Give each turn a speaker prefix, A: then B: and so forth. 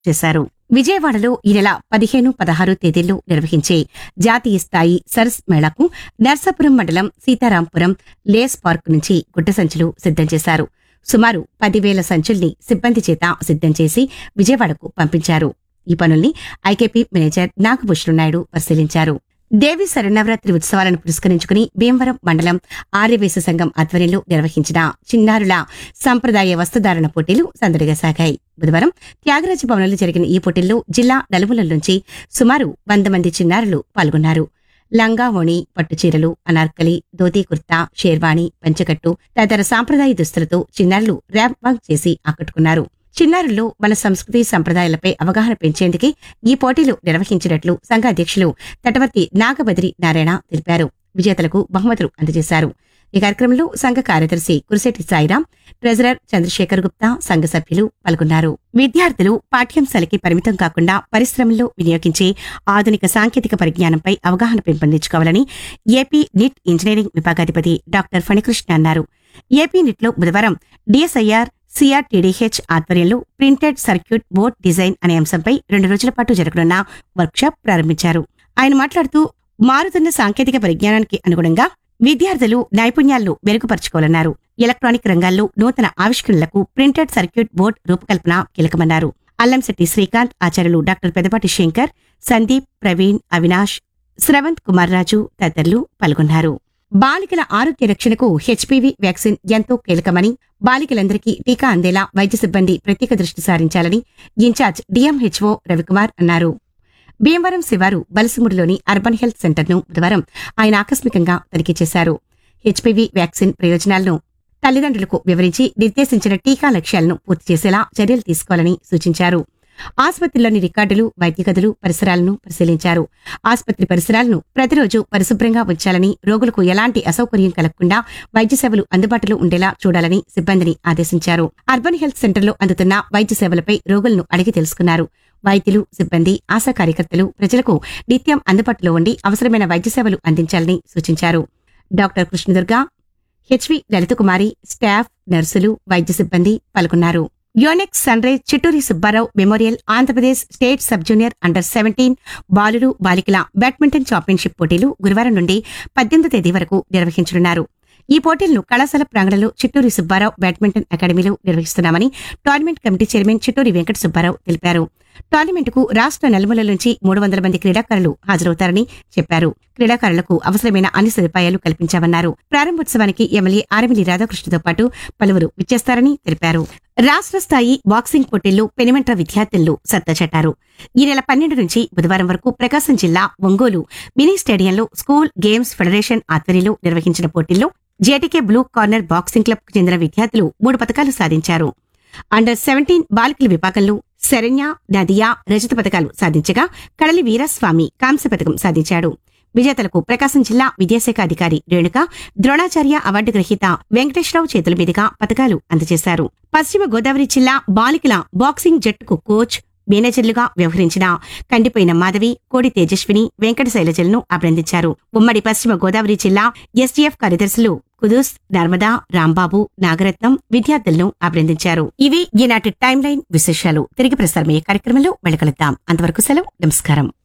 A: చేశారు విజయవాడలో ఈ నెల పదిహేను పదహారు తేదీల్లో నిర్వహించే జాతీయ స్థాయి సరస్ మేళాకు నర్సాపురం మండలం సీతారాంపురం లేస్ పార్క్ నుంచి గుడ్డ సంచులు సిద్ధం చేశారు సుమారు పదివేల సంచుల్ని సిబ్బంది చేత సిద్ధం చేసి విజయవాడకు పంపించారు ఈ పనుల్ని ఐకేపీ మేనేజర్ నాగభూషణ్ నాయుడు పరిశీలించారు దేవి శరణవరాత్రి ఉత్సవాలను పురస్కరించుకుని భీమవరం మండలం ఆర్యవేశ సంఘం ఆధ్వర్యంలో నిర్వహించిన చిన్నారుల సంప్రదాయ వస్త్రధారణ పోటీలు సందడిగా సాగాయి బుధవారం త్యాగరాజ భవనంలో జరిగిన ఈ పోటీల్లో జిల్లా నలుమూలల నుంచి సుమారు వంద మంది చిన్నారులు పాల్గొన్నారు లంగా ఓణి పట్టుచీరలు అనార్కలి ధోతీ కుర్తా షేర్వాణి పంచకట్టు తదితర సాంప్రదాయ దుస్తులతో చిన్నారులు ర్యాంప్ వాక్ చేసి ఆకట్టుకున్నారు చిన్నారుల్లో మన సంస్కృతి సంప్రదాయాలపై అవగాహన పెంచేందుకే ఈ పోటీలు నిర్వహించినట్లు సంఘ అధ్యక్షులు తటవర్తి నాగబదిరి నారాయణ తెలిపారు విజేతలకు బహుమతులు అందజేశారు ఈ కార్యక్రమంలో సంఘ కార్యదర్శి కురిశెట్టి సాయిరాం ట్రెజరర్ చంద్రశేఖర్ గుప్తా సంఘ సభ్యులు పాల్గొన్నారు విద్యార్థులు పాఠ్యాంశాలకి పరిమితం కాకుండా పరిశ్రమల్లో వినియోగించే ఆధునిక సాంకేతిక పరిజ్ఞానంపై అవగాహన పెంపొందించుకోవాలని ఏపీ నిట్ ఇంజనీరింగ్ విభాగాధిపతి డాక్టర్ ఫణికృష్ణ అన్నారు ఏపీ నిట్లో బుధవారం డిఎస్ఐఆర్ సిఆర్టీడీహెచ్ ఆధ్వర్యంలో ప్రింటెడ్ సర్క్యూట్ బోర్డ్ డిజైన్ అనే అంశంపై రెండు రోజుల పాటు జరగనున్న వర్క్షాప్ ప్రారంభించారు ఆయన మాట్లాడుతూ మారుతున్న సాంకేతిక పరిజ్ఞానానికి అనుగుణంగా విద్యార్థులు నైపుణ్యాలను మెరుగుపరుచుకోవాలన్నారు ఎలక్ట్రానిక్ రంగాల్లో నూతన ఆవిష్కరణలకు ప్రింటెడ్ సర్క్యూట్ బోర్డ్ రూపకల్పన కీలకమన్నారు అల్లంశెట్టి శ్రీకాంత్ ఆచార్యులు డాక్టర్ పెదపాటి శంకర్ సందీప్ ప్రవీణ్ అవినాష్ శ్రవంత్ కుమార్ రాజు తదితరులు పాల్గొన్నారు బాలికల ఆరోగ్య రక్షణకు హెచ్పివి వ్యాక్సిన్ ఎంతో కీలకమని బాలికలందరికీ టీకా అందేలా వైద్య సిబ్బంది ప్రత్యేక దృష్టి సారించాలని ఇన్ఛార్జ్ డిఎంహెచ్ఓ రవికుమార్ అన్నారు భీమవరం శివారు బలసముడిలోని అర్బన్ హెల్త్ సెంటర్ను బుధవారం ఆయన ఆకస్మికంగా తనిఖీ చేశారు హెచ్పివి వ్యాక్సిన్ ప్రయోజనాలను తల్లిదండ్రులకు వివరించి నిర్దేశించిన టీకా లక్ష్యాలను పూర్తి చేసేలా చర్యలు తీసుకోవాలని సూచించారు ఆసుపత్రిలోని రికార్డులు వైద్య గదులు పరిసరాలను పరిశీలించారు ఆసుపత్రి పరిసరాలను ప్రతిరోజు పరిశుభ్రంగా ఉంచాలని రోగులకు ఎలాంటి అసౌకర్యం కలగకుండా వైద్య సేవలు అందుబాటులో ఉండేలా చూడాలని సిబ్బందిని ఆదేశించారు అర్బన్ హెల్త్ సెంటర్లో అందుతున్న వైద్య సేవలపై రోగులను అడిగి తెలుసుకున్నారు వైద్యులు సిబ్బంది ఆశా కార్యకర్తలు ప్రజలకు నిత్యం అందుబాటులో ఉండి అవసరమైన వైద్య సేవలు అందించాలని సూచించారు doctor Krishnadurga HV Lalithakumari staff నర్సులు వైద్య సిబ్బంది పాల్గొన్నారు Yonex sunrise Chitturi Subbarao memorial Andhra Pradesh state sub junior under seventeen బాలురు బాలికల బ్యాడ్మింటన్ ఛాంపియన్షిప్ పోటీలు గురువారం నుండి పద్దెనిమిదో తేదీ వరకు నిర్వహించనున్నారు ఈ పోటీలను కళాశాల ప్రాంగణంలో చిట్టూరి సుబ్బారావు బ్యాడ్మింటన్ అకాడమీలో నిర్వహిస్తున్నామని tournament committee chairman Chitturi Venkata Subbarao తెలిపారు టోర్నమెంట్కు రాష్ట్ర నలుమూలల నుంచి మూడు వందల మంది క్రీడాకారులు హాజరవుతారని చెప్పారు క్రీడాకారులకు అవసరమైన అన్ని సదుపాయాలు కల్పించామన్నారు ప్రారంభోత్సవానికి ఎమ్మెల్యే ఆర్మిలి రాధాకృష్ణతో పాటు పలువురు విచ్చేస్తారని తెలిపారు రాష్ట్ర స్థాయి బాక్సింగ్ పోటీల్లో పెనిమెంట్ర విద్యార్థులు సత్తా చాటారు ఈ నెల పన్నెండు నుంచి బుధవారం వరకు ప్రకాశం జిల్లా ఒంగోలు మినీ స్టేడియంలో స్కూల్ గేమ్స్ ఫెడరేషన్ ఆధ్వర్యంలో నిర్వహించిన పోటీల్లో JTK blue corner boxing club కు చెందిన విద్యార్థులు మూడు పథకాలు సాధించారు అండర్ సెవెంటీన్ బాలికల విభాగంలో శరణ్య నదియా రజత పథకాలు సాధించగా కడలి వీరస్వామి కాంస్య పథకం సాధించాడు విజేతలకు ప్రకాశం జిల్లా విద్యాశాఖ అధికారి రేణుక ద్రోణాచార్య అవార్డు గ్రహీత వెంకటేశ్వరరావు చేతుల మీదుగా పథకాలు అందజేశారు పశ్చిమ గోదావరి జిల్లా బాలికల బాక్సింగ్ జట్టుకు కోచ్ మేనేజర్లుగా వ్యవహరించిన కండిపోయిన మాధవి కోడి తేజస్విని వెంకట శైలజలను అభినందించారు ఉమ్మడి పశ్చిమ గోదావరి జిల్లా ఎస్టీఎఫ్ కార్యదర్శులు కుదుస్ నర్మదా రాంబాబు నాగరత్నం విద్యార్థులను అభినందించారు ఇవి ఈనాటి టైం లైన్ విశేషాలు తిరిగి ప్రసారమయ్యే కార్యక్రమంలో వెళ్ళగలుగుతాం అంతవరకు సెలవు నమస్కారం